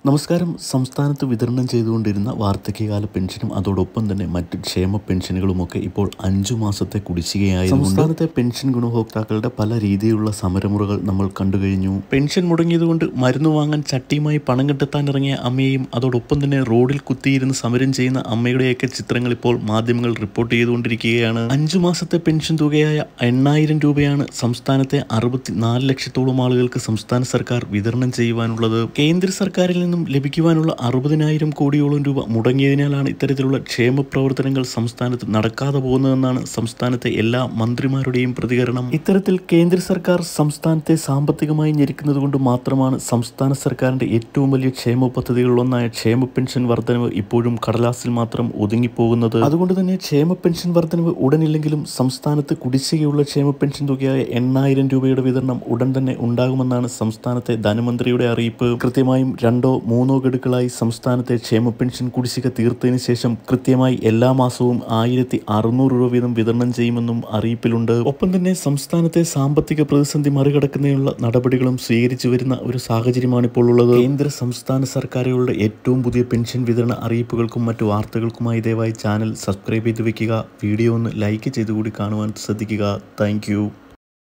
നമസ്കാരം സംസ്ഥാനത്ത് വിതരണം ചെയ്തുകൊണ്ടിരുന്ന വാർദ്ധക്യകാല പെൻഷനും അതോടൊപ്പം തന്നെ മറ്റ് ക്ഷേമ പെൻഷനുകളുമൊക്കെ ഇപ്പോൾ അഞ്ചു മാസത്തെ കുടിശ്ശികയായി സംസ്ഥാനത്തെ പെൻഷൻ ഗുണഭോക്താക്കളുടെ പല രീതിയിലുള്ള സമരമുറകൾ നമ്മൾ കണ്ടു കഴിഞ്ഞു പെൻഷൻ മുടങ്ങിയതുകൊണ്ട് മരുന്ന് വാങ്ങാൻ ചട്ടിയുമായി പണം കണ്ടെത്താൻ ഇറങ്ങിയ അമ്മയെയും അതോടൊപ്പം തന്നെ റോഡിൽ കുത്തിയിരുന്ന് സമരം ചെയ്യുന്ന അമ്മയുടെയൊക്കെ ചിത്രങ്ങൾ ഇപ്പോൾ മാധ്യമങ്ങൾ റിപ്പോർട്ട് ചെയ്തുകൊണ്ടിരിക്കുകയാണ് അഞ്ചു മാസത്തെ പെൻഷൻ തുകയായ എണ്ണായിരം രൂപയാണ് സംസ്ഥാനത്തെ അറുപത്തിനാല് ലക്ഷത്തോളം ആളുകൾക്ക് സംസ്ഥാന സർക്കാർ വിതരണം ചെയ്യുവാനുള്ളത് കേന്ദ്ര സർക്കാരിൽ നിന്നും ലഭിക്കുവാനുള്ള അറുപതിനായിരം കോടിയോളം രൂപ മുടങ്ങിയതിനാലാണ് ഇത്തരത്തിലുള്ള ക്ഷേമ പ്രവർത്തനങ്ങൾ സംസ്ഥാനത്ത് നടക്കാതെ പോകുന്നതെന്നാണ് സംസ്ഥാനത്തെ എല്ലാ മന്ത്രിമാരുടെയും പ്രതികരണം ഇത്തരത്തിൽ കേന്ദ്ര സർക്കാർ സംസ്ഥാനത്തെ സാമ്പത്തികമായി ഞെരുക്കുന്നത് കൊണ്ട് മാത്രമാണ് സംസ്ഥാന സർക്കാരിന്റെ ഏറ്റവും വലിയ ക്ഷേമ പദ്ധതികളിലൊന്നായ ക്ഷേമ പെൻഷൻ വർധനവ് ഇപ്പോഴും കടലാസിൽ മാത്രം ഒതുങ്ങിപ്പോകുന്നത് അതുകൊണ്ട് തന്നെ ക്ഷേമ പെൻഷൻ വർധനവ് ഉടനില്ലെങ്കിലും സംസ്ഥാനത്ത് കുടിശ്ശികയുള്ള ക്ഷേമ പെൻഷൻ തുകയായ എണ്ണായിരം രൂപയുടെ വിതരണം ഉടൻ തന്നെ ഉണ്ടാകുമെന്നാണ് സംസ്ഥാനത്തെ ധനമന്ത്രിയുടെ അറിയിപ്പ് കൃത്യമായും രണ്ടോ മൂന്നോ ഗഡുക്കളായി സംസ്ഥാനത്തെ ക്ഷേമ പെൻഷൻ കുടിശ്ശിക തീർത്തതിന് ശേഷം കൃത്യമായി എല്ലാ മാസവും ആയിരത്തി അറുന്നൂറ് രൂപ വീതം വിതരണം ചെയ്യുമെന്നും അറിയിപ്പിലുണ്ട് ഒപ്പം തന്നെ സംസ്ഥാനത്തെ സാമ്പത്തിക പ്രതിസന്ധി മറികടക്കുന്നതിനുള്ള നടപടികളും സ്വീകരിച്ചു വരുന്ന ഒരു സാഹചര്യമാണ് ഇപ്പോൾ ഉള്ളത് കേന്ദ്ര സംസ്ഥാന സർക്കാരുകളുടെ ഏറ്റവും പുതിയ പെൻഷൻ വിതരണ അറിയിപ്പുകൾക്കും മറ്റു വാർത്തകൾക്കുമായി ദയവായി ചാനൽ സബ്സ്ക്രൈബ് ചെയ്ത് വെക്കുക വീഡിയോ ഒന്ന് ലൈക്ക് ചെയ്തുകൂടി കാണുവാൻ ശ്രദ്ധിക്കുക താങ്ക്